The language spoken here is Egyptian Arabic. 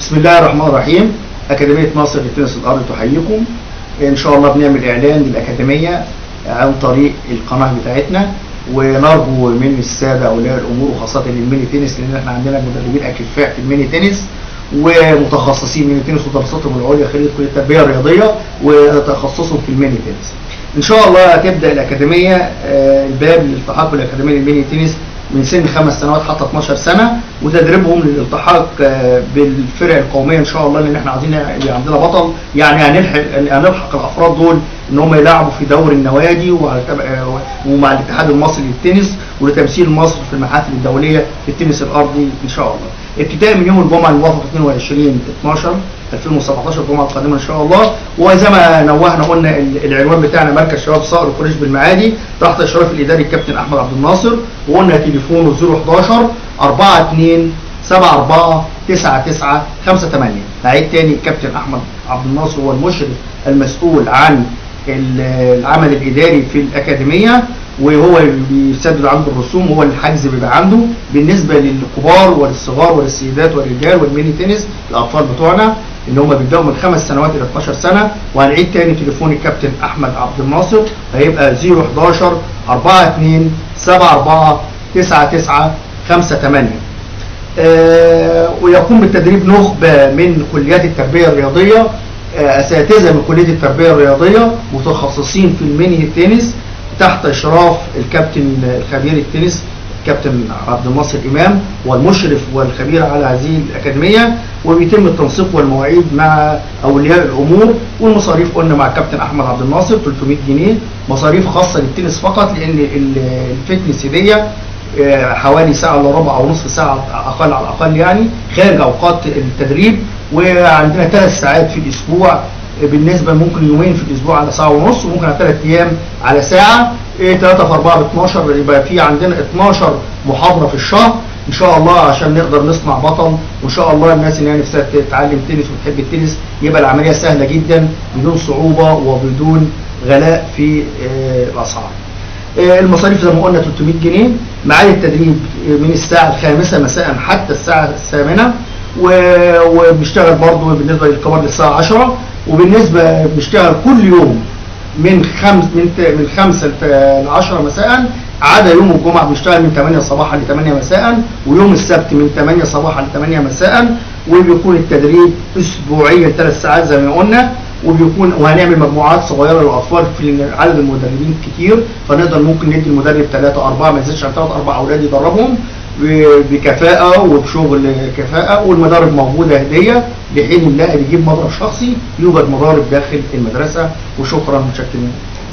بسم الله الرحمن الرحيم أكاديمية مصر للتنس الأرضي تحييكم إن شاء الله بنعمل إعلان للأكاديمية عن طريق القناة بتاعتنا ونرجو من السادة أولياء الأمور وخاصة الميني تنس لأن احنا عندنا مدربين أكفاء في الميني تنس ومتخصصين من التنس ودراساتهم العليا خريج كلية التربية الرياضية وتخصصهم في الميني تنس. إن شاء الله هتبدأ الأكاديمية آه، الباب للالتحاق بالأكاديمية للميني تنس من سن خمس سنوات حتى 12 سنة وتدريبهم للالتحاق آه، بالفرق القومية إن شاء الله لأن احنا عايزين يبقى عندنا بطل يعني هنلحق هنلحق الأفراد دول إن هم يلعبوا في دوري النوادي وعلى تبع- آه، ومع الاتحاد المصري للتنس ولتمثيل مصر في المحافل الدولية في التنس الأرضي إن شاء الله. ابتداء من يوم الجمعة الموافق 22 12 2017 الجمعة القادمة إن شاء الله وزي ما نوهنا قلنا ال- العنوان بتاعنا مركز شباب صقر قريش بالمعادي تحت إشراف الإداري الكابتن أحمد عبد الناصر وقلنا تليفونه 011 42 74 99 58 هعيد تاني الكابتن أحمد عبد الناصر هو المشرف المسؤول عن ال- العمل الإداري في الأكاديمية وهو اللي بيسدد عنده الرسوم وهو اللي الحجز بيبقى عنده بالنسبه للكبار وللصغار وللسيدات والرجال والميني تنس الاطفال بتوعنا اللي هم بيبداوا من خمس سنوات الى 12 سنه وهنعيد تاني تليفون الكابتن احمد عبد الناصر هيبقى 011 42 74 99 58 آه، ويقوم بالتدريب نخبة من كليات التربية الرياضية آه، أساتذة من كلية التربية الرياضية متخصصين في الميني التنس تحت إشراف الكابتن الخبير التنس كابتن عبد الناصر إمام والمشرف والخبير على هذه الأكاديمية وبيتم التنسيق والمواعيد مع أولياء الأمور والمصاريف قلنا مع الكابتن أحمد عبد الناصر 300 جنيه مصاريف خاصة للتنس فقط لأن ال- الفتنس هدية آه، حوالي ساعة الا ربع او نصف ساعة اقل على الاقل يعني خارج اوقات التدريب وعندنا ثلاث ساعات في الاسبوع آه، بالنسبة ممكن يومين في الاسبوع على ساعة ونص وممكن على ثلاث ايام على ساعة 3 في 4 ب 12 يبقى في عندنا 12 محاضرة في الشهر ان شاء الله عشان نقدر نصنع بطل وان شاء الله الناس اللي هي نفسها تتعلم تنس وتحب التنس يبقى العملية سهلة جدا بدون صعوبة وبدون غلاء في آه، الاسعار. آه، المصاريف زي ما قلنا 300 جنيه ميعاد التدريب آه، من الساعة الخامسة مساء حتى الساعة الثامنة و- وبنشتغل برضه بالنسبة للكبار للساعة 10 وبالنسبة بنشتغل كل يوم من خمس من ت- من 5 ل 10 مساء عدا يوم الجمعة بنشتغل من 8 صباحا ل 8 مساء ويوم السبت من 8 صباحا ل 8 مساء وبيكون التدريب اسبوعيا ثلاث ساعات زي ما قلنا وبيكون وهنعمل مجموعات صغيره للاطفال في عدد المدربين كتير فنقدر ممكن ندي المدرب ثلاثه اربعه ما يزيدش عن ثلاث اربع اولاد يدربهم ب- بكفاءه وبشغل كفاءه والمضارب موجوده هديه لحين الله اللي يجيب مضرب شخصي يوجد مضارب داخل المدرسه وشكرا متشكرين